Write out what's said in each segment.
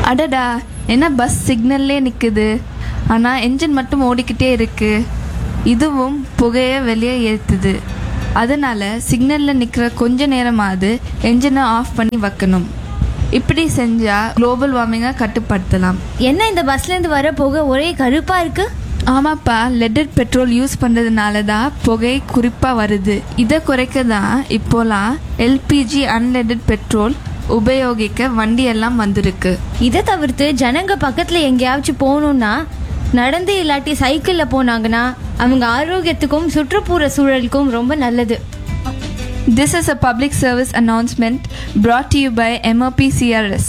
அடடா என்ன பஸ் சிக்னல்லே நிற்குது ஆனால் என்ஜின் மட்டும் ஓடிக்கிட்டே இருக்கு இதுவும் புகையை வெளியே ஏற்றுது அதனால சிக்னலில் நிற்கிற கொஞ்ச நேரமாவது என்ஜினை ஆஃப் பண்ணி வைக்கணும் இப்படி செஞ்சால் குளோபல் வார்மிங்கை கட்டுப்படுத்தலாம் என்ன இந்த பஸ்ல இருந்து வர புகை ஒரே கருப்பா இருக்கு ஆமாப்பா லெட்டட் பெட்ரோல் யூஸ் பண்ணுறதுனால தான் புகை குறிப்பாக வருது இதை குறைக்க தான் இப்போலாம் எல்பிஜி அன்லெட்டட் பெட்ரோல் உபயோகிக்க வண்டி எல்லாம் வந்திருக்கு இதை தவிர்த்து ஜனங்க பக்கத்துல எங்கேயாச்சும் போகணும்னா நடந்து இல்லாட்டி சைக்கிள்ல போனாங்கன்னா அவங்க ஆரோக்கியத்துக்கும் சுற்றுப்புற சூழலுக்கும் ரொம்ப நல்லது This is a public service announcement brought to you by MOP CRS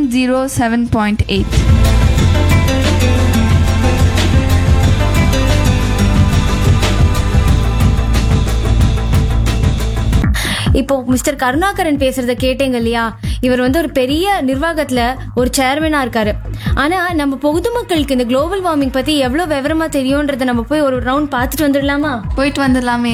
107.8. இப்போ மிஸ்டர் கருணாகரன் பேசுறத கேட்டீங்க இல்லையா இவர் வந்து ஒரு பெரிய நிர்வாகத்துல ஒரு சேர்மனா இருக்காரு ஆனா நம்ம பொதுமக்களுக்கு இந்த குளோபல் வார்மிங் பத்தி எவ்வளவு விவரமா தெரியும்ன்றத நம்ம போய் ஒரு ரவுண்ட் பார்த்துட்டு வந்துடலாமா போயிட்டு வந்துடலாமே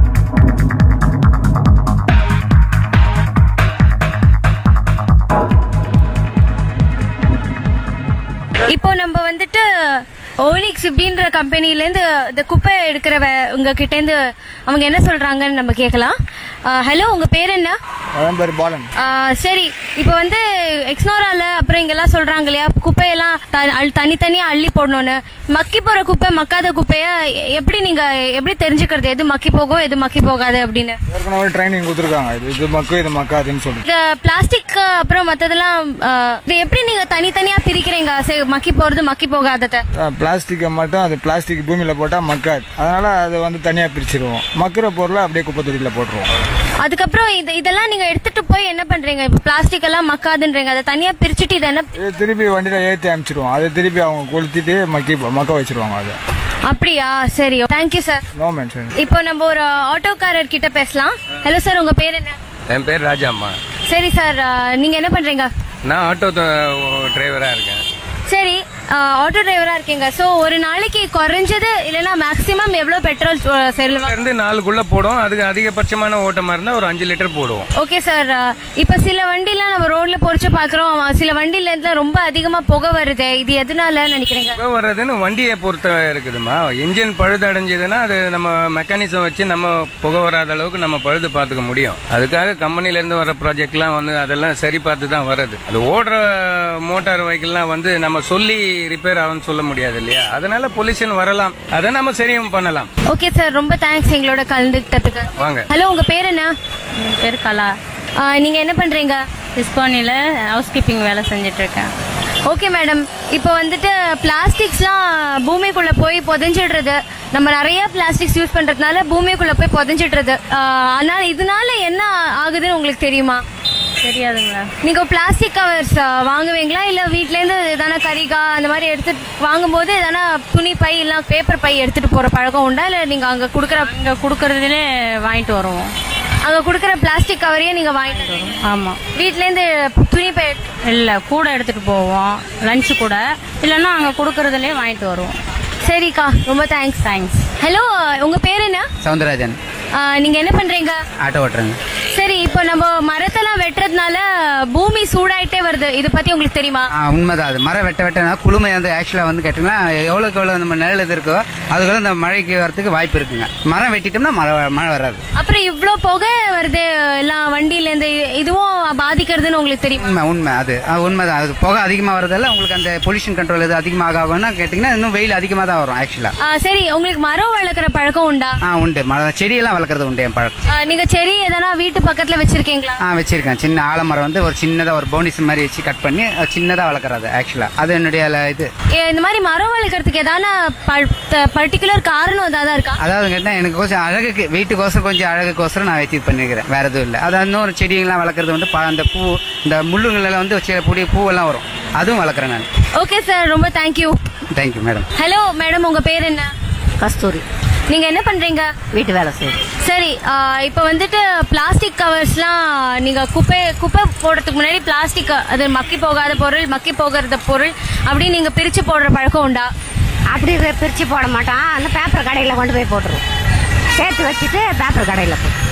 இப்போ நம்ம வந்துட்டு ஓலிக்ஸ் இப்படின்ற கம்பெனில இருந்து இந்த குப்பை எடுக்கிறவ உங்க கிட்ட இருந்து அவங்க என்ன சொல்றாங்கன்னு நம்ம கேட்கலாம் ஹலோ உங்க பேர் என்ன அதான் பேர் பாலன் ஆ, சரி இப்போ வந்து எக்ஸ்னோரால அப்புறம் இங்கெல்லாம் சொல்றாங்க இல்லையா குப்பையெல்லாம் த- அள்- தனித்தனியா அள்ளி போடணும்னு மக்கி போற குப்பை மக்காத குப்பைய எ- எப்படி நீங்க எப்படி தெரிஞ்சுக்கிறது எது மக்கி போகும் எது மக்கி போகாது அப்படின்னு ஏற்கனவே ட்ரைனிங் கொடுத்துருக்காங்க இது இது மக்கு இது மக்காதுன்னு சொல்லி இந்த பிளாஸ்டிக் அப்புறம் மத்ததெல்லாம் ஆ, இது எப்படி நீங்க தனித்தனியா பிரிக்கிறீங்க சரி, மக்கி போறது மக்கி போகாதத பிளாஸ்டிக்கை மட்டும் அது பிளாஸ்டிக் பூமியில போட்டா மக்காது அதனால அதை வந்து தனியா பிரிச்சிருவோம் மக்கிற பொருளை அப்படியே குப்பை தொட்டியில போட்டுருவோம் அதுக்கப்புறம் இது இதெல்லாம் நீங்க எடுத்துட்டு போய் என்ன பண்றீங்க இப்ப பிளாஸ்டிக் எல்லாம் மக்காதுன்றீங்க அதை தனியா பிரிச்சுட்டு இதை என்ன இது திருப்பி வண்டியில ஏற்றி அனுப்பிச்சிருவோம் அதை திருப்பி அவங்க கொளுத்திட்டு மக்கி மக்க வச்சிருவாங்க அதை அப்படியா சரி தேங்க்யூ சார் நோ மென்ஷன் இப்போ நம்ம ஒரு ஆட்டோக்காரர் கிட்ட பேசலாம் ஹலோ சார் உங்க பேர் என்ன என் பேர் ராஜாம்மா சரி சார் நீங்க என்ன பண்றீங்க நான் ஆட்டோ டிரைவராக இருக்கேன் சரி ஆட்டோ டிரைவரா இருக்கீங்க சோ ஒரு நாளைக்கு குறைஞ்சது இல்லைன்னா மேக்ஸிமம் எவ்வளவு பெட்ரோல் செல்லுவாங்க இருந்து நாலுக்குள்ள போடும் அதுக்கு அதிகபட்சமான ஓட்டமா இருந்தா ஒரு அஞ்சு லிட்டர் போடுவோம் ஓகே சார் இப்ப சில வண்டிலாம் நம்ம ரோட்ல பொறிச்சு பாக்குறோம் சில வண்டில இருந்து ரொம்ப அதிகமா புகை வருது இது எதனால நினைக்கிறீங்க புகை வர்றதுன்னு வண்டியை பொறுத்த இருக்குதுமா இன்ஜின் பழுது அடைஞ்சதுன்னா அது நம்ம மெக்கானிசம் வச்சு நம்ம புகை வராத அளவுக்கு நம்ம பழுது பார்த்துக்க முடியும் அதுக்காக கம்பெனில இருந்து வர ப்ராஜெக்ட்லாம் வந்து அதெல்லாம் சரி பார்த்து தான் வருது அது ஓடுற மோட்டார் வெஹிக்கிள்லாம் வந்து நம்ம சொல்லி ரிப்பேர் ஆகும்னு சொல்ல முடியாது இல்லையா அதனால பொல்யூஷன் வரலாம் அதை நம்ம சரியும் பண்ணலாம் ஓகே சார் ரொம்ப தேங்க்ஸ் எங்களோட கலந்துக்கிட்டதுக்கு வாங்க ஹலோ உங்க பேர் என்ன என் பேர் கலா ஆ, நீங்க என்ன பண்றீங்க டிஸ்கோனியில் ஹவுஸ் கீப்பிங் வேலை செஞ்சுட்டு இருக்கேன் ஓகே மேடம் இப்போ வந்துட்டு பிளாஸ்டிக்ஸ்லாம் பூமிக்குள்ள போய் புதைஞ்சிடுறது நம்ம நிறைய பிளாஸ்டிக்ஸ் யூஸ் பண்றதுனால பூமிக்குள்ள போய் புதைஞ்சிடுறது ஆஹ் அதனால இதனால என்ன ஆகுதுன்னு உங்களுக்கு தெரியுமா தெரியாதுங்களா நீங்க பிளாஸ்டிக் கவர்ஸ் வாங்குவீங்களா இல்ல வீட்ல இருந்து எதனா கரிகா அந்த மாதிரி எடுத்துட்டு வாங்கும்போது எதனா துணி பை இல்ல பேப்பர் பை எடுத்துட்டு போற பழக்கம் உண்டா இல்ல நீங்க அங்க குடுக்கற இங்கே கொடுக்கறதுலே வாங்கிட்டு வருவோம் அங்க குடுக்கற பிளாஸ்டிக் கவரையே நீங்க வாங்கிட்டு வருவீங்க. ஆமாம் வீட்ல இருந்து துணி பை இல்லை கூட எடுத்துட்டு போவோம் லஞ்சு கூட இல்லைன்னா அங்கே கொடுக்கறதுலே வாங்கிட்டு வருவோம் சரிக்கா ரொம்ப தேங்க்ஸ் தேங்க்ஸ் ஹலோ உங்க பேர் என்ன சவுந்தரராஜன் ஆஹ் நீங்க என்ன பண்றீங்க ஆட்டோ ஓட்டுறேங்க சரி இப்போ நம்ம மரத்தெல்லாம் வெட்டுறதுனால பூமி சூடாயிட்டே வருது இத பத்தி உங்களுக்கு தெரியுமா ஆ, உண்மைதான் அது மரம் வெட்ட வெட்டனா குளுமை வந்து ஆக்சுவலாக வந்து கேட்டிங்கன்னா எவ்வளோக்கு எவ்வளோ நம்ம நிழல் இது இருக்கோ அதுக்குள்ள இந்த மழைக்கு வரதுக்கு வாய்ப்பு இருக்குங்க மரம் வெட்டிட்டோம்னா மழை வ- மழை வராது அப்புறம் இவ்ளோ புகை வருது எல்லாம் வண்டியில இருந்து இதுவும் பாதிக்கிறதுன்னு உங்களுக்கு தெரியுமா உண்மை உண்மை அது அது உண்மைதான் அது புகை அதிகமாக வரதால உங்களுக்கு அந்த பொல்யூஷன் கண்ட்ரோல் எது அதிகமாக ஆகும்னா கேட்டிங்கன்னா இன்னும் வெயில் அதிகமாக தான் வரும் ஆக்சுவலாக ஆஹ் சரி உங்களுக்கு மரம் வளர்க்குற பழக்கம் உண்டா ஆ உண்டு மரம் செடியெல்லாம் வளர்க்குறது உண்டு என் பழக்கம் ஆஹ் நீங்க செடி எதனா வீட்டு பக்கத்துல வச்சிருக்கீங்களா ஆ வச்சிருக்கேன் சின்ன ஆலமரம் வந்து ஒரு சின்னதாக ஒரு போனிஸ் மாதிரி வச்சு கட் பண்ணி சின்னதாக வளர்க்குறது ஆக்சுவலாக அது என்னுடைய ல- இது ஏ, இந்த மாதிரி மரம் வளர்க்கறதுக்கு எதான பர்டிகுலர் காரணம் ஏதாவது இருக்கா அதாவது கேட்டா எனக்கு கொஞ்சம் அழகுக்கு வீட்டுக்கோசரம் கொஞ்சம் அழகுக்கோசரம் நான் வச்சு பண்ணிருக்கிறேன் வேற எதுவும் இல்லை அதாவது இன்னொரு செடிங்கெல்லாம் வளர்க்குறது வந்து ப- அந்த பூ இந்த முள்ளுங்களெல்லாம் வந்து சில புதிய பூவெல்லாம் வரும் அதுவும் வளர்க்குறேன் நான் ஓகே சார் ரொம்ப thank you thank you madam hello madam உங்க பேர் என்ன கஸ்தூரி நீங்க என்ன பண்றீங்க வீட்டு வேலை செய்யுது சரி ஆஹ் இப்ப வந்துட்டு பிளாஸ்டிக் கவர்ஸ்லாம் நீங்க குப்பை குப்பை போடுறதுக்கு முன்னாடி பிளாஸ்டிக் அது மக்கி போகாத பொருள் மக்கி போகிறத பொருள் அப்படி நீங்க பிரிச்சு போடுற பழக்கம் உண்டா அப்படி வே- பிரிச்சு போட மாட்டான் அந்த பேப்பர் கடையில் கொண்டு போய் போட்டுருவோம் சேர்த்து வச்சுட்டு பேப்பர் கடையில் போட்டு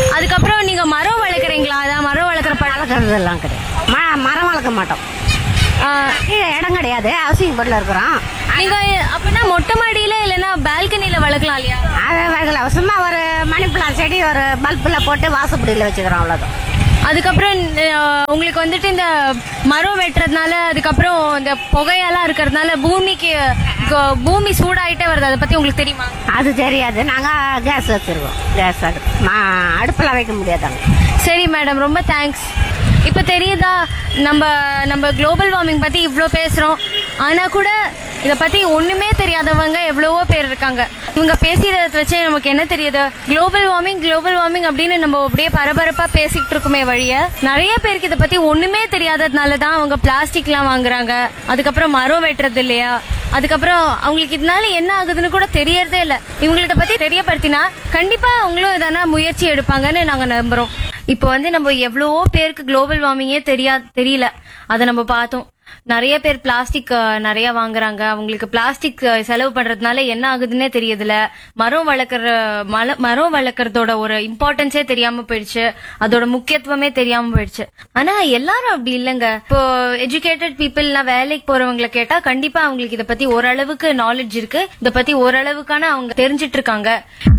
அதுக்கப்புறம் நீங்க மரம் வளர்க்குறீங்களா அதான் மரம் வளர்க்குற பழக்கம் வளர்க்குறதெல்லாம் கிடையாது ம மரம் வளர்க்க மாட்டோம் ஆ, கீழே இடம் கிடையாது ஹவுசிங் போர்டில் இருக்கிறோம் நீங்க அப்படின்னா மொட்டை மாடியில இல்லைன்னா பால்கனில வளர்க்கலாம் இல்லையா அதை வைக்கல சும்மா ஒரு மணி பிளான் செடி ஒரு பல்பில் போட்டு வாசப்படியில் வச்சுக்கிறோம் அவ்வளோதான் அதுக்கப்புறம் அஹ், உங்களுக்கு வந்துட்டு இந்த மரம் வெட்டுறதுனால அதுக்கப்புறம் இந்த புகையெல்லாம் இருக்கிறதுனால பூமிக்கு க- பூமி சூடாயிட்டே வருது அதை பத்தி உங்களுக்கு தெரியுமா அது தெரியாது நாங்கள் கேஸ் வச்சுருக்கோம் கேஸ் அடுப்பு மா அடுப்பில் வைக்க முடியாதாங்க சரி மேடம் ரொம்ப தேங்க்ஸ் இப்போ தெரியுதா நம்ம நம்ம குளோபல் வார்மிங் பத்தி இவ்வளோ பேசுறோம் ஆனா கூட இத பத்தி ஒண்ணுமே தெரியாதவங்க எவ்வளவோ பேர் இருக்காங்க இவங்க பேசுறத வச்சு நமக்கு என்ன தெரியுது குளோபல் வார்மிங் குளோபல் வார்மிங் அப்படின்னு நம்ம அப்படியே பரபரப்பா பேசிக்கிட்டு இருக்குமே வழிய நிறைய பேருக்கு இத பத்தி ஒண்ணுமே தெரியாததுனால தான் அவங்க பிளாஸ்டிக்லாம் வாங்குறாங்க அதுக்கப்புறம் மரம் வெட்டுறது இல்லையா அதுக்கப்புறம் அவங்களுக்கு இதனால என்ன ஆகுதுன்னு கூட தெரியறதே இல்ல இவங்களுக்கு இதை பத்தி தெரியப்படுத்தினா கண்டிப்பா அவங்களும் எதனா முயற்சி எடுப்பாங்கன்னு நாங்க நம்புறோம் இப்போ வந்து நம்ம எவ்வளவோ பேருக்கு குளோபல் வார்மிங்கே தெரியா தெரியல அதை நம்ம பார்த்தோம் நிறைய பேர் பிளாஸ்டிக் நிறைய வாங்குறாங்க அவங்களுக்கு பிளாஸ்டிக் செலவு பண்றதுனால என்ன ஆகுதுன்னே தெரியதுல மரம் வளர்க்குற மல- மரம் வளர்க்கறதோட ஒரு இம்பார்ட்டன்ஸே தெரியாம போயிடுச்சு அதோட முக்கியத்துவமே தெரியாம போயிடுச்சு ஆனா எல்லாரும் அப்படி இல்லைங்க இப்போ எஜுகேட்டட் பீப்புள்லாம் வேலைக்கு போறவங்களை கேட்டா கண்டிப்பா அவங்களுக்கு இத பத்தி ஓரளவுக்கு நாலேஜ் இருக்கு இத பத்தி ஓரளவுக்கான அவங்க தெரிஞ்சிட்டு இருக்காங்க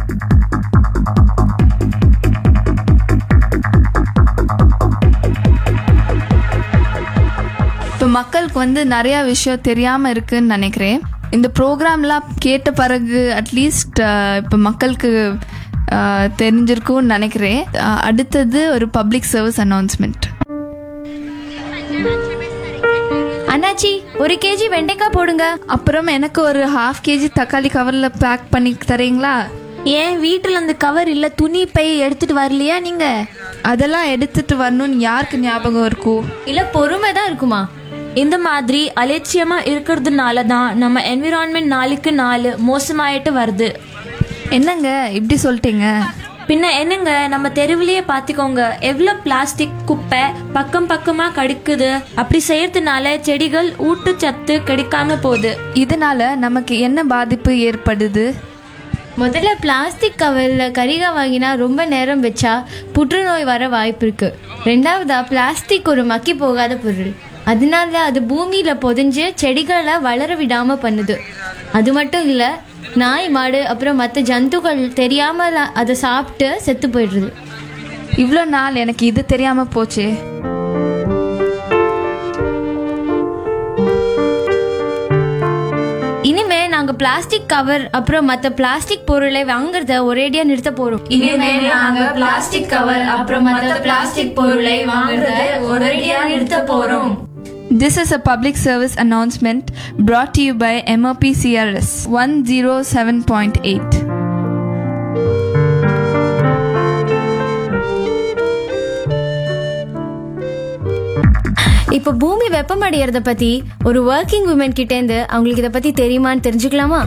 இப்போ மக்களுக்கு வந்து நிறைய விஷயம் தெரியாம இருக்குன்னு நினைக்கிறேன் இந்த ப்ரோக்ராம்லாம் கேட்ட பிறகு அட்லீஸ்ட் இப்போ மக்களுக்கு அஹ், தெரிஞ்சிருக்கும்னு நினைக்கிறேன் அஹ், அடுத்தது ஒரு பப்ளிக் சர்வீஸ் அனௌன்ஸ்மெண்ட் அண்ணாச்சி ஒரு கேஜி வெண்டைக்காய் போடுங்க அப்புறம் எனக்கு ஒரு ஹாஃப் கேஜி தக்காளி கவர்ல பேக் பண்ணி தரீங்களா ஏன் வீட்டில் அந்த கவர் இல்லை துணி பை எடுத்துட்டு வரலையா நீங்க அதெல்லாம் எடுத்துட்டு வரணும்னு யாருக்கு ஞாபகம் இருக்கும் இல்ல பொறுமை தான் இருக்குமா இந்த மாதிரி அலட்சியமா இருக்கிறதுனால தான் நம்ம என்விரான்மெண்ட் நாளுக்கு நாள் மோசமாயிட்டு வருது என்னங்க இப்படி சொல்லிட்டீங்க பின்ன என்னங்க நம்ம தெருவிலேயே பார்த்துக்கோங்க எவ்வளோ பிளாஸ்டிக் குப்பை பக்கம் பக்கமா கடிக்குது அப்படி செய்யறதுனால செடிகள் ஊட்டச்சத்து கிடைக்காம போகுது இதனால நமக்கு என்ன பாதிப்பு ஏற்படுது முதல்ல பிளாஸ்டிக் கவர்ல கரிகா வாங்கினா ரொம்ப நேரம் வச்சா புற்றுநோய் வர வாய்ப்பு இருக்கு ரெண்டாவதா பிளாஸ்டிக் ஒரு மக்கி போகாத பொருள் அதனால அது பூமியில பொதிஞ்சு செடிகளை வளர விடாம பண்ணுது அது மட்டும் இல்ல நாய் மாடு அப்புறம் மற்ற ஜந்துக்கள் தெரியாம அதை சாப்பிட்டு செத்து போயிடுது இவ்வளோ நாள் எனக்கு இது தெரியாம போச்சே இனிமே நாங்க பிளாஸ்டிக் கவர் அப்புறம் மற்ற பிளாஸ்டிக் பொருளை வாங்குறத ஒரேடியா நிறுத்த போறோம் இனிமே நாங்க பிளாஸ்டிக் கவர் அப்புறம் மற்ற பிளாஸ்டிக் பொருளை வாங்குறத ஒரேடியா நிறுத்த போறோம் This is a public service announcement brought to you by MOP CRS 107.8. இப்போ பூமி வெப்பமடையறத பத்தி ஒரு ஒர்க்கிங் உமன் கிட்ட இருந்து அவங்களுக்கு இத பத்தி தெரியுமான்னு தெரிஞ்சுக்கலாமா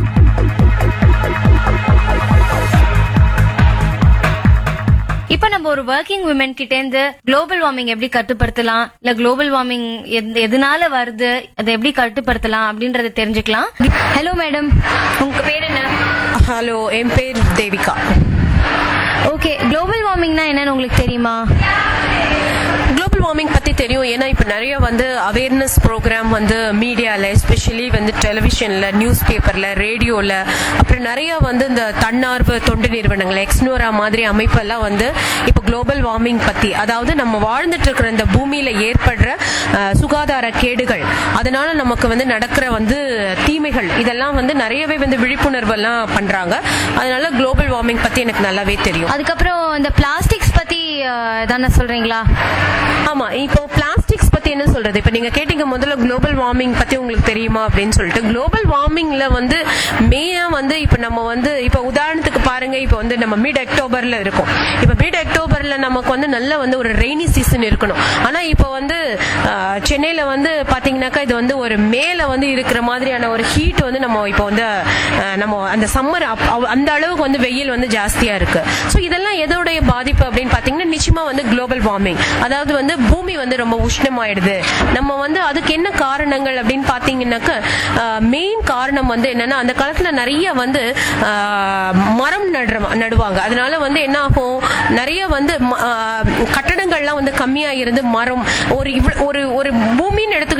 இப்ப நம்ம ஒரு ஒர்க்கிங் உமன் கிட்ட இருந்து குளோபல் வார்மிங் எப்படி கட்டுப்படுத்தலாம் இல்ல குளோபல் வார்மிங் எதனால வருது அதை எப்படி கட்டுப்படுத்தலாம் அப்படின்றத தெரிஞ்சுக்கலாம் ஹலோ மேடம் உங்க பேர் என்ன ஹலோ என் பேர் தேவிகா ஓகே குளோபல் வார்மிங்னா என்னன்னு உங்களுக்கு தெரியுமா குளோபல் வார்மிங் பத்தி தெரியும் ஏன்னா இப்ப நிறைய வந்து அவேர்னஸ் ப்ரோக்ராம் வந்து மீடியால எஸ்பெஷலி வந்து டெலிவிஷன்ல நியூஸ் பேப்பர்ல ரேடியோல அப்புறம் நிறைய வந்து இந்த தன்னார்வ தொண்டு நிறுவனங்கள் எக்ஸ்னோரா மாதிரி அமைப்பெல்லாம் வந்து இப்போ குளோபல் வார்மிங் பத்தி அதாவது நம்ம வாழ்ந்துட்டு இருக்கிற இந்த பூமியில ஏற்படுற அஹ், சுகாதார கேடுகள் அதனால நமக்கு வந்து நடக்கிற வந்து தீமைகள் இதெல்லாம் வந்து நிறையவே வந்து விழிப்புணர்வு எல்லாம் பண்றாங்க அதனால குளோபல் வார்மிங் பத்தி எனக்கு நல்லாவே தெரியும் அதுக்கப்புறம் இந்த பிளாஸ்டிக்ஸ் பத்தி அஹ், தானே சொல்றீங்களா ஆமா இப்போ பிளாஸ்டிக்ஸ் பத்தி என்ன சொல்றது இப்ப நீங்க கேட்டீங்க முதல்ல குளோபல் வார்மிங் பத்தி உங்களுக்கு தெரியுமா அப்படின்னு சொல்லிட்டு குளோபல் வார்மிங்ல வந்து மெயினா வந்து இப்ப நம்ம வந்து இப்ப உதாரணத்துக்கு பாருங்க இப்ப வந்து நம்ம மிட் அக்டோபர்ல இருக்கோம் இப்ப மிட் அக்டோபர்ல நமக்கு வந்து நல்ல வந்து ஒரு ரெய்னி சீசன் இருக்கணும் ஆனா இப்ப வந்து ஆஹ், சென்னையில வந்து பாத்தீங்கன்னாக்கா இது வந்து ஒரு மேல வந்து இருக்கிற மாதிரியான ஒரு ஹீட் வந்து நம்ம இப்போ வந்து ஆஹ், நம்ம அந்த சம்மர் அந்த அளவுக்கு வந்து வெயில் வந்து ஜாஸ்தியா இருக்கு ஸோ இதெல்லாம் எதோடைய பாதிப்பு அப்படின்னு பாத்தீங்கன்னா நிச்சயமா வந்து குளோபல் வார்மிங் அதாவது வந்து பூமி வந்து ரொம்ப உஷ்ணமாயிடுது நம்ம வந்து அதுக்கு என்ன காரணங்கள் அப்படின்னு பாத்தீங்கன்னாக்க மெயின் காரணம் வந்து என்னன்னா அந்த காலத்துல நிறைய வந்து ஆஹ், மரம் நடுற நடுவாங்க அதனால வந்து என்ன ஆகும் நிறைய வந்து ம- ஆஹ், கட்டடங்கள்லாம் வந்து கம்மியா இருந்து மரம் ஒரு இவ்வளவு- ஒரு ஒரு பூமின்னு எடுத்துக்கிட்டா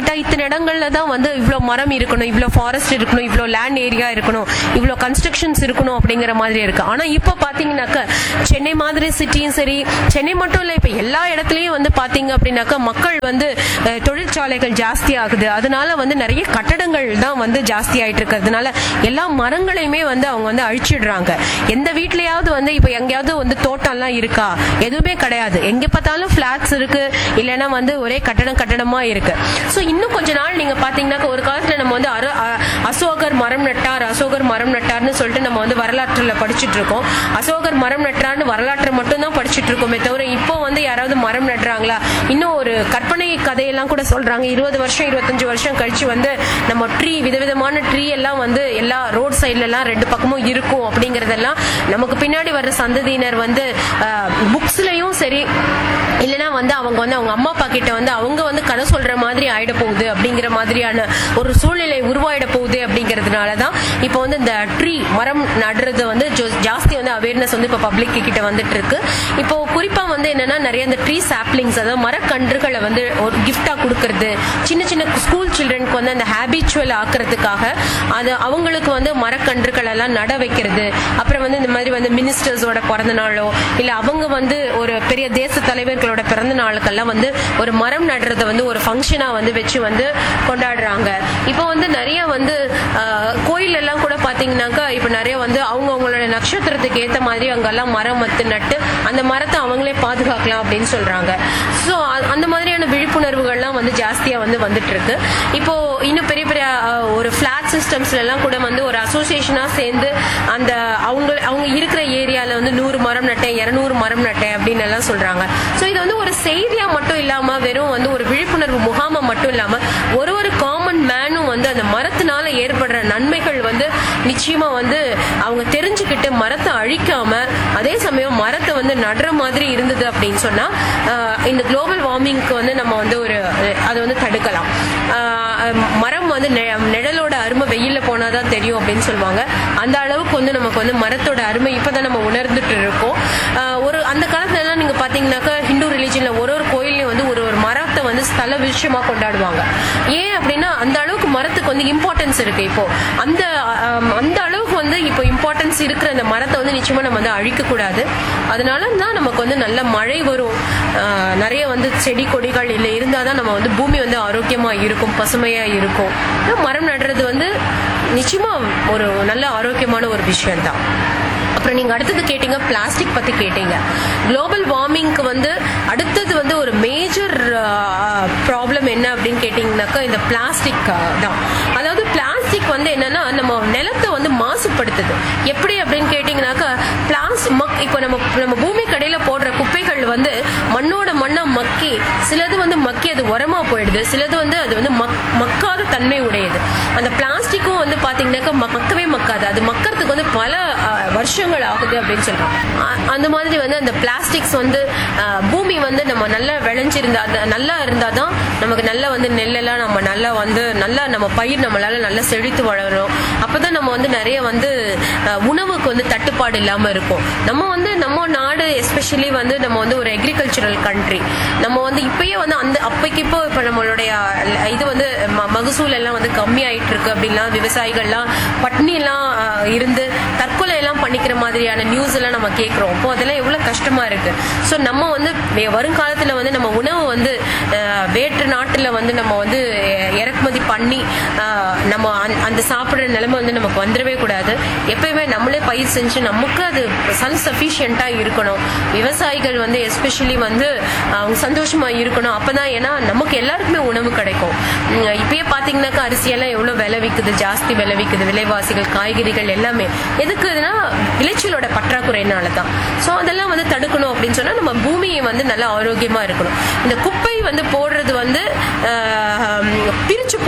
கரெக்டா இத்தனை இடங்கள்ல தான் வந்து இவ்வளோ மரம் இருக்கணும் இவ்வளோ ஃபாரஸ்ட் இருக்கணும் இவ்வளோ லேண்ட் ஏரியா இருக்கணும் இவ்வளோ கன்ஸ்ட்ரக்ஷன்ஸ் இருக்கணும் அப்படிங்கிற மாதிரி இருக்கு ஆனா இப்போ பாத்தீங்கன்னாக்க சென்னை மாதிரி சிட்டியும் சரி சென்னை மட்டும் இல்ல இப்ப எல்லா இடத்துலயும் வந்து பாத்தீங்க அப்படின்னாக்கா மக்கள் வந்து அஹ், தொழிற்சாலைகள் ஜாஸ்தி ஆகுது அதனால வந்து நிறைய கட்டடங்கள் தான் வந்து ஜாஸ்தி ஆயிட்டு இருக்கிறதுனால எல்லா மரங்களையுமே வந்து அவங்க வந்து அழிச்சிடுறாங்க எந்த வீட்லயாவது வந்து இப்ப எங்கேயாவது வந்து தோட்டம்லாம் இருக்கா எதுவுமே கிடையாது எங்க பார்த்தாலும் பிளாட்ஸ் இருக்கு இல்லைன்னா வந்து ஒரே கட்டடம் கட்டடமா இருக்கு சோ இன்னும் கொஞ்ச நாள் நீங்க பாத்தீங்கன்னாக்கா ஒரு காலத்துல நம்ம வந்து அர- அ- அசோகர் மரம் நட்டார் அசோகர் மரம் நட்டார்னு சொல்லிட்டு நம்ம வந்து வரலாற்றுல படிச்சுட்டு இருக்கோம் அசோகர் மரம் நட்டார்னு வரலாற்றை மட்டும் தான் படிச்சுட்டு இருக்கோமே தவிர இப்போ வந்து யாராவது மரம் நடுறாங்களா இன்னும் ஒரு கற்பனை கதையெல்லாம் கூட சொல்றாங்க இருபது வருஷம் இருபத்தஞ்சு வருஷம் கழிச்சு வந்து நம்ம ட்ரீ விதவிதமான ட்ரீ எல்லாம் வந்து எல்லா ரோட் சைட்ல எல்லாம் ரெண்டு பக்கமும் இருக்கும் அப்படிங்கறதெல்லாம் நமக்கு பின்னாடி வர்ற சந்ததியினர் வந்து புக்ஸ்லயும் சரி இல்லைன்னா வந்து அவங்க வந்து அவங்க அம்மா அப்பா கிட்ட வந்து அவங்க வந்து கதை சொல்ற மாதிரி ஆயிட போகுது அப்படிங்கிற மாதிரியான ஒரு சூழ்நிலை உருவாயிட போகுது அப்படிங்கிறதுனால தான் இப்போ வந்து இந்த ட்ரீ மரம் நடுறது வந்து ஜோ- ஜாஸ்தி வந்து அவேர்னஸ் வந்து இப்போ பப்ளிக் கிட்ட வந்துட்டு இருக்கு இப்போ குறிப்பா வந்து என்னன்னா நிறைய இந்த ட்ரீ சாப்லிங்ஸ் அதாவது மரக்கன்றுகளை வந்து ஒரு கிஃப்டா கொடுக்கறது சின்ன சின்ன ஸ்கூல் சில்ட்ரனுக்கு வந்து அந்த ஹேபிச்சுவல் ஆக்குறதுக்காக அது அவங்களுக்கு வந்து மரக்கன்றுகள் எல்லாம் நட வைக்கிறது அப்புறம் வந்து இந்த மாதிரி வந்து மினிஸ்டர்ஸோட பிறந்த நாளோ இல்ல அவங்க வந்து ஒரு பெரிய தேச தலைவர்களோட பிறந்த நாளுக்கெல்லாம் வந்து ஒரு மரம் நடுறத வந்து ஒரு ஃபங்க்ஷனா வந்து வச்சு வந்து கொண்டாடுறாங்க இப்போ வந்து நிறைய வந்து ஆஹ், கோயில் எல்லாம் கூட பாத்தீங்கன்னாக்கா இப்ப நிறைய வந்து அவங்க அவங்களோட நட்சத்திரத்துக்கு ஏத்த மாதிரி அங்கெல்லாம் மரம் மத்து நட்டு அந்த மரத்தை அவங்களே பாதுகாக்கலாம் அப்படின்னு சொல்றாங்க சோ அந்த மாதிரியான விழிப்புணர்வுகள்லாம் வந்து ஜாஸ்தியா வந்து வந்துட்டு இருக்கு இப்போ இன்னும் பெரிய பெரிய அஹ், ஒரு பிளாட் சிஸ்டம்ஸ்ல எல்லாம் கூட வந்து ஒரு அசோசியேஷனா சேர்ந்து அந்த அவங்க அவங்க இருக்கிற ஏரியால வந்து நூறு மரம் நட்டேன் இருநூறு மரம் நட்டேன் அப்படின்னு எல்லாம் சொல்றாங்க சோ இது வந்து ஒரு செய்தியா மட்டும் இல்லாம வெறும் வந்து ஒரு விழிப்புணர்வு முகாமா மட்டும் இல்லாம ஒரு ஒரு காமன் மேனும் வந்து அந்த மரத்தினால ஏற்படுற நன்மைகள் வந்து நிச்சயமா வந்து அவங்க தெரிஞ்சுக்கிட்டு மரத்தை அழிக்காம அதே சமயம் மரத்தை வந்து நடுற மாதிரி இருந்தது அப்படின்னு சொன்னா ஆஹ், இந்த குளோபல் வார்மிங்க்கு வந்து நம்ம வந்து ஒரு அதை வந்து தடுக்கலாம் ஆஹ், மரம் வந்து நெ- நிழலோட அருமை வெயில்ல போனாதான் தெரியும் அப்படின்னு சொல்லுவாங்க அந்த அளவுக்கு வந்து நமக்கு வந்து மரத்தோட அருமை இப்பதான் நம்ம உணர்ந்துட்டு இருக்கோம் ஆஹ், ஒரு அந்த காலத்துல எல்லாம் நீங்க பாத்தீங்கன்னாக்கா ஹிந்து ரிலீஜன்ல ஒரு ஒரு கோயிலையும் வந்து ஒரு ஒரு மரத்தை வந்து ஸ்தல விஷயமா கொண்டாடுவாங்க ஏன் அப்படின்னா அந்த அளவுக்கு மரத்துக்கு வந்து இம்பார்ட்டன்ஸ் இருக்கு இப்போ அந்த ஆம், அந்த அளவுக்கு வந்து இப்போ இம்பார்ட்டன்ஸ் இருக்கிற அந்த மரத்தை வந்து நிச்சயமா நம்ம வந்து அழிக்க கூடாது அதனால தான் நமக்கு வந்து நல்ல மழை வரும் ஆஹ், நிறைய வந்து செடி கொடிகள் இல்லை இருந்தாதான் நம்ம வந்து பூமி வந்து ஆரோக்கியமா இருக்கும் பசுமையா இருக்கும் ஆனா, மரம் நடுறது வந்து நிச்சயமா ஒரு நல்ல ஆரோக்கியமான ஒரு விஷயம் தான் அப்புறம் நீங்க அடுத்தது கேட்டீங்க பிளாஸ்டிக் பத்தி கேட்டீங்க குளோபல் வார்மிங்க்கு வந்து அடுத்தது வந்து ஒரு மேஜர் ப்ராப்ளம் என்ன அப்படின்னு கேட்டீங்கன்னாக்கா இந்த பிளாஸ்டிக் தான் அதாவது பிளாஸ்டிக் வந்து என்னன்னா நம்ம நிலத்தை வந்து மாசுபடுத்துது எப்படி அப்படின்னு கேட்டீங்கன்னாக்கா பிளாஸ் மக் இப்போ நம்ம நம்ம பூமி கடையில போடுற குப்பைகள் வந்து மண்ணோட மண்ணா மக்கி சிலது வந்து மக்கி அது உரமா போயிடுது சிலது வந்து அது வந்து மக்- மக்காத தன்மை உடையது அந்த பிளாஸ்டிக்கும் வந்து பாத்தீங்கன்னாக்கா மக்கவே மக்காது அது மக்கறதுக்கு வந்து பல அஹ், வருஷங்கள் ஆகுது அப்படின்னு சொல்றோம் அ- அந்த மாதிரி வந்து அந்த பிளாஸ்டிக்ஸ் வந்து அஹ், பூமி வந்து நம்ம நல்லா விளைஞ்சிருந்தா அது நல்லா இருந்தாதான் நமக்கு நல்லா வந்து நெல்லெல்லாம் நம்ம நல்லா வந்து நல்லா நம்ம பயிர் நம்மளால நல்லா செழித்து வளரும் அப்பதான் நம்ம வந்து நிறைய வந்து அஹ், உணவுக்கு வந்து தட்டுப்பாடு இல்லாம இருக்கும் நம்ம வந்து நம்ம நாடு எஸ்பெஷலி வந்து நம்ம வந்து ஒரு அக்ரிகல்ச்சரல் கண்ட்ரி நம்ம வந்து இப்பயே வந்து அந்த அப்பைக்கு இப்போ இப்ப நம்மளுடைய அஹ், இது வந்து ம- மகசூல் எல்லாம் வந்து கம்மி ஆயிட்டு இருக்கு அப்படின்லாம் விவசாயிகள்லாம் பட்னி எல்லாம் அஹ், இருந்து தற்கொலை எல்லாம் பண்ணிக்கிற மாதிரியான நியூஸ் எல்லாம் நம்ம கேட்கிறோம் அப்போ அதெல்லாம் எவ்வளவு கஷ்டமா இருக்கு சோ நம்ம வந்து வே- வருங்காலத்துல வந்து நம்ம உணவு வந்து அஹ், வேற்று நாட்டுல வந்து நம்ம வந்து அஹ், இறக்குமதி பண்ணி அஹ், நம்ம அந்த- அந்த சாப்பிடுற நிலைமை வந்து நமக்கு வந்துடவே கூடாது எப்பயுமே நம்மளே பயிர் செஞ்சு நமக்கு அது செல்ஃப் சஃபிஷியண்டா இருக்கணும் விவசாயிகள் வந்து எஸ்பெஷலி வந்து அவங்க சந்தோஷமா இருக்கணும் அப்பதான் ஏன்னா நமக்கு எல்லாருக்குமே உணவு கிடைக்கும் உம், இப்பயே பாத்தீங்கன்னாக்கா அரிசியெல்லாம் எவ்வளவு விலை விக்குது ஜாஸ்தி விலை விக்குது விலைவாசிகள் காய்கறிகள் எல்லாமே எதுக்குதுன்னா விளைச்சலோட பற்றாக்குறையினால தான் ஸோ அதெல்லாம் வந்து தடுக்கணும் அப்படின்னு சொன்னா நம்ம பூமியை வந்து நல்லா ஆரோக்கியமா இருக்கணும் இந்த குப்பை வந்து போடுறது வந்து ஆஹ், பிரிச்சு போடுறதுக்கு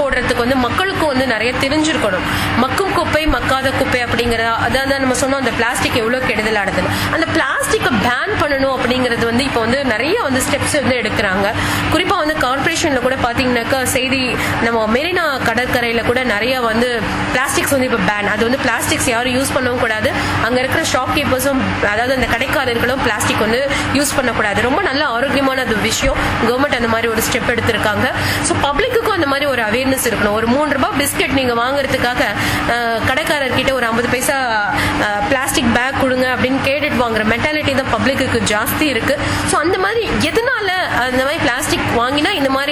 வந்து மக்களுக்கும் வந்து நிறைய தெரிஞ்சிருக்கணும் மக்கும் குப்பை மக்காத குப்பை அப்படிங்கிற அதான் நம்ம சொன்னோம் அந்த பிளாஸ்டிக் எவ்வளவு கெடுதலானது அந்த பிளாஸ்டிக்கை பேன் பண்ணணும் அப்படிங்கிறது வந்து இப்போ வந்து நிறைய வந்து ஸ்டெப்ஸ் வந்து எடுக்கிறாங்க குறிப்பா வந்து கார்பரேஷன்ல கூட பாத்தீங்கன்னாக்கா செய்தி நம்ம மெரினா கடற்கரையில கூட நிறைய வந்து பிளாஸ்டிக்ஸ் வந்து இப்போ பேன் அது வந்து பிளாஸ்டிக்ஸ் யாரும் யூஸ் பண்ணவும் கூடாது அங்க இருக்கிற ஷாப் கீப்பர்ஸும் அதாவது அந்த கடைக்காரர்களும் பிளாஸ்டிக் வந்து யூஸ் பண்ணக்கூடாது ரொம்ப நல்ல ஆரோக்கியமான அது விஷயம் கவர்மெண்ட் அந்த மாதிரி ஒரு ஸ்டெப் எடுத்திருக்காங்க ஸோ பப்ளிக்குக்கும் அந்த மாதிரி ஒரு அவேர்னஸ் இருக்கணும் ஒரு மூணு ரூபாய் பிஸ்கெட் நீங்க வாங்குறதுக்காக அஹ், கடைக்காரர்கிட்ட ஒரு ஐம்பது பைசா பிளாஸ்டிக் பேக் கொடுங்க அப்படின்னு கேட்டுட்டு வாங்குற மென்டாலிட்டி தான் பப்ளிக்கு ஜாஸ்தி இருக்கு ஸோ அந்த மாதிரி எதனால அந்த மாதிரி பிளாஸ்டிக் வாங்கினா இந்த மாதிரி